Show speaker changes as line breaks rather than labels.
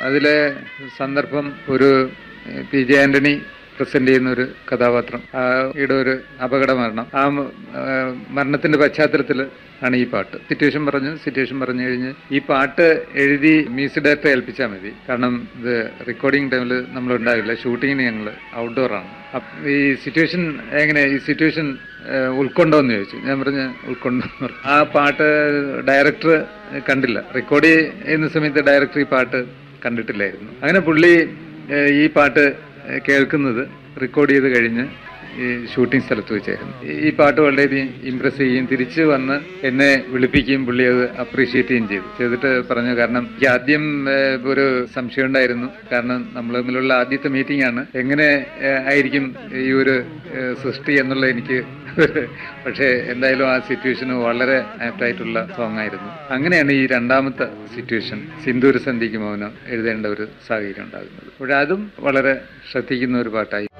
അതിലെ സന്ദർഭം ഒരു പി ജെ ആന്റണി പ്രസന്റ് ചെയ്യുന്ന ഒരു കഥാപാത്രം ആ യുടെ ഒരു അപകട മരണം ആ മ- ആ, മരണത്തിന്റെ പശ്ചാത്തലത്തിൽ ആണ് ഈ പാട്ട് സിറ്റുവേഷൻ പറഞ്ഞു സിറ്റുവേഷൻ പറഞ്ഞു കഴിഞ്ഞ് ഈ പാട്ട് എഴുതി മ്യൂസിക് ഡയറക്ടറെ ഏൽപ്പിച്ചാൽ മതി കാരണം ഇത് റെക്കോർഡിംഗ് ടൈമിൽ നമ്മൾ ഉണ്ടാവില്ല ഷൂട്ടിങ്ങിന് ഞങ്ങൾ ഔട്ട്ഡോർ ആണ് അപ്പ- ഈ സിറ്റുവേഷൻ എങ്ങനെ ഈ സിറ്റുവേഷൻ ഉൾക്കൊണ്ടോ എന്ന് ചോദിച്ചു ഞാൻ പറഞ്ഞ് ഉൾക്കൊണ്ടു എന്ന് പറഞ്ഞു. ആ പാട്ട് ഡയറക്ടർ കണ്ടില്ല റെക്കോർഡ് ചെയ്യുന്ന സമയത്ത് ഡയറക്ടർ ഈ പാട്ട് കണ്ടിട്ടില്ലായിരുന്നു അങ്ങനെ പുള്ളി ഏഹ്, ഈ പാട്ട് ഏഹ്, കേൾക്കുന്നത് റെക്കോർഡ് ചെയ്ത് കഴിഞ്ഞ് ഈ ഷൂട്ടിംഗ് സ്ഥലത്ത് വെച്ചായിരുന്നു ഈ- ഈ പാട്ട് വളരെയധികം ഇമ്പ്രസ് ചെയ്യുകയും തിരിച്ച് വന്ന് എന്നെ വിളിപ്പിക്കുകയും പുള്ളി അത് അപ്രീഷിയേറ്റ് ചെയ്യുകയും ചെയ്തു ചെയ്തിട്ട് പറഞ്ഞു കാരണം എനിക്ക് ആദ്യം ഏഹ്, ഒരു സംശയം ഉണ്ടായിരുന്നു കാരണം നമ്മൾ തമ്മിലുള്ള ആദ്യത്തെ മീറ്റിംഗ് ആണ് എങ്ങനെ ഏഹ്, ആയിരിക്കും ഈ ഒരു ഏഹ്, സൃഷ്ടി എന്നുള്ള എനിക്ക് പക്ഷേ എന്തായാലും ആ സിറ്റുവേഷൻ വളരെ ആപ്റ്റായിട്ടുള്ള സോങ് ആയിരുന്നു അങ്ങനെയാണ് ഈ രണ്ടാമത്തെ സിറ്റുവേഷൻ സിന്ദൂര സന്ധിക്ക് മൗനം എഴുതേണ്ട ഒരു സാഹചര്യം ഉണ്ടാകുന്നത് അപ്പോൾ അതും വളരെ ശ്രദ്ധിക്കുന്ന ഒരു പാട്ടായി